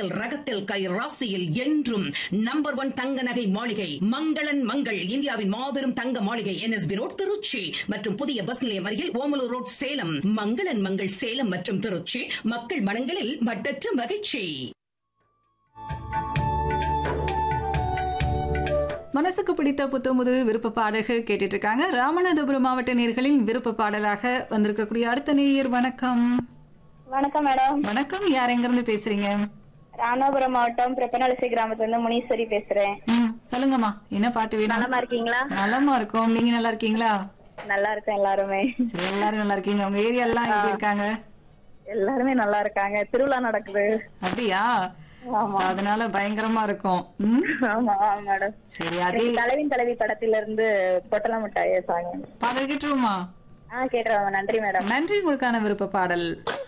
தரத்தில் ரகத்தில் கை ராசியில் என்றும் நம்பர் ஒன் தங்க நகை மாளிகை மங்களன் மங்கள் இந்தியாவின் மாபெரும் தங்க மாளிகை என்எஸ்பி ரோட் திருச்சி மற்றும் புதிய பஸ் நிலையம் அருகில் ஓமலூர் ரோட் சேலம் மங்களன் மங்கள் சேலம் மற்றும் திருச்சி மக்கள் மனங்களில் மட்டற்ற மகிழ்ச்சி மனசுக்கு பிடித்த புத்தமுது விருப்ப பாடல்கள் கேட்டுட்டு இருக்காங்க ராமநாதபுரம் மாவட்ட நேர்களின் விருப்ப பாடலாக வந்திருக்கக்கூடிய அடுத்த நேயர் வணக்கம் வணக்கம் மேடம் வணக்கம் யார் எங்க இருந்து பேசுறீங்க ராமநாதபுரம் மாவட்டம் பிரப்பனலசி கிராமத்துல இருந்து முனீஸ்வரி பேசுறேன் ம் சொல்லுங்கம்மா என்ன பாட்டு வேணும் நலமா இருக்கீங்களா நலமா இருக்கும் நீங்க நல்லா இருக்கீங்களா நல்லா இருக்கேன் எல்லாருமே சரி எல்லாரும் நல்லா இருக்கீங்க உங்க ஏரியா எல்லாம் எப்படி இருக்காங்க எல்லாருமே நல்லா இருக்காங்க திருவிழா நடக்குது அப்படியா ஆமா So, அதனால பயங்கரமா இருக்கும் ம் ஆமா ஆமா மேடம் சரி அதே எனக்கு தலைவின் தலைவி படத்துல இருந்து பொட்டல மிட்டாய சாங் பாடல் கேட்டுருமா ஆ கேட்டுறேன் நன்றி மேடம் நன்றி உங்களுக்கான விருப்ப பாடல்